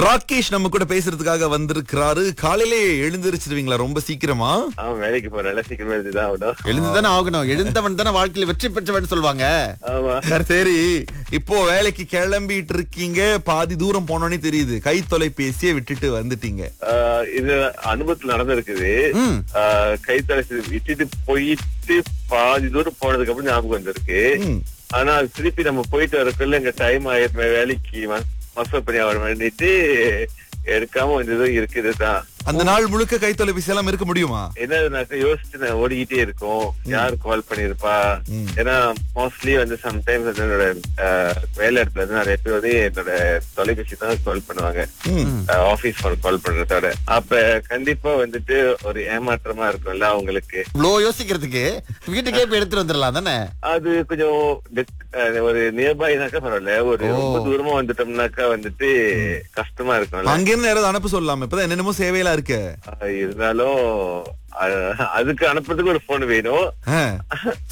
ராகேஷ் நம்ம கூட பேசுறதுக்காக வந்திருக்கிறாரு காலையிலே எழுந்திருச்சிருவீங்களா ரொம்ப சீக்கிரமா அவன் வேலைக்கு போறனால சீக்கிரமா எழுதிதான் ஆகணும் எழுந்துதானே ஆகணும் எழுந்தவன் தானே வாழ்க்கையில வெற்றி பெற்றவன் சொல்லுவாங்க ஆமா சரி இப்போ வேலைக்கு கிளம்பிட்டு இருக்கீங்க பாதி தூரம் போனோனே தெரியுது கை தொலைபேசியை விட்டுட்டு வந்துட்டீங்க ஆஹ் இது அனுபவத்துல நடந்திருக்குது ம். ஆஹ் கை தொலைச்சி விட்டுட்டு போயிட்டு பாதி தூரம் போனதுக்கு அப்புறம் ஞாபகம் வந்திருக்கு ம். ஆனா திருப்பி நம்ம போயிட்டு வரக்குள்ள எங்க டைம் ஆயிடுமே வேலைக்கு மசப் பண்ணி வர வேண்டிட்டு எடுக்காம வந்ததும் இருக்குதுதான் அந்த நாள் முழுக்க கை தொலைபேசி எல்லாம் இருக்க முடியுமா என்னதுனாக்க யோசிச்சு நான் ஓடிக்கிட்டே இருக்கும் யார் கால் பண்ணிருப்பா ம். ஏன்னா மோஸ்ட்லி வந்து சம்டைம்ஸ் வந்து என்னோட ஆஹ், வேலை இடத்துல வந்து நிறைய பேர் வந்து என்னோட தொலைபேசி தான் கால் பண்ணுவாங்க ம். ஆபீஸ் ஃபோன் கால் பண்றதோட அப்ப கண்டிப்பா வந்துட்டு ஒரு ஏமாற்றமா இருக்கும்ல அவங்களுக்கு இவ்வளோ யோசிக்கிறதுக்கு வீட்டுக்கே போய் எடுத்துட்டு வந்துடலாம் தானே அது கொஞ்சம் dis- அஹ், ஒரு நியர்பைனாக்கா பரவாயில்ல ஒரு ஓ. ரொம்ப தூரமா வந்துட்டோம்னாக்கா வந்துட்டு கஷ்டமா இருக்கும்ல அங்கிருந்து யாராவது அனுப்ப சொல்லலாம் இப்பதான் என்னென்னமோ சேவையெல்லாம் இருக்கு ஆஹ், இருந்தாலும் அஹ், அதுக்கு அனுப்புறதுக்கு ஒரு போன் வேணும் ஆ.